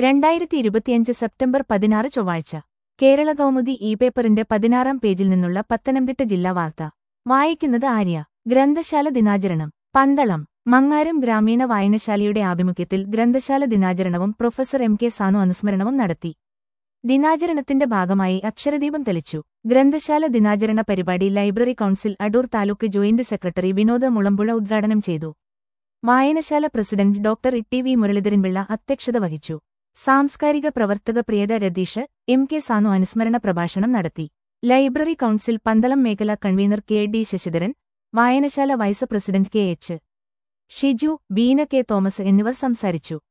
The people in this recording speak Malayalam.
രണ്ടായിരത്തി ഇരുപത്തിയഞ്ച് സെപ്റ്റംബർ പതിനാറ് ചൊവ്വാഴ്ച കേരള കൗമുദി ഇ പേപ്പറിന്റെ പതിനാറാം പേജിൽ നിന്നുള്ള പത്തനംതിട്ട ജില്ലാ വാർത്ത വായിക്കുന്നത് ആര്യ ഗ്രന്ഥശാല ദിനാചരണം പന്തളം മങ്ങാരം ഗ്രാമീണ വായനശാലയുടെ ആഭിമുഖ്യത്തിൽ ഗ്രന്ഥശാല ദിനാചരണവും പ്രൊഫസർ എം കെ സാനു അനുസ്മരണവും നടത്തി ദിനാചരണത്തിന്റെ ഭാഗമായി അക്ഷരദീപം തെളിച്ചു ഗ്രന്ഥശാല ദിനാചരണ പരിപാടി library council Adoor taluk joint secretary Vinoda Mulampuzha ഉദ്ഘാടനം ചെയ്തു വായനശാല president doctor E T V Muraleedharanpillai അധ്യക്ഷത വഹിച്ചു സാംസ്കാരിക പ്രവർത്തക പ്രിയത രതീഷ് എം കെ സാനു അനുസ്മരണ പ്രഭാഷണം നടത്തി ലൈബ്രറി കൗൺസിൽ പന്തളം മേഖലാ കൺവീനർ കെ ഡി ശശിധരൻ വായനശാല vice president K H Shiju Beena K Thomas എന്നിവർ സംസാരിച്ചു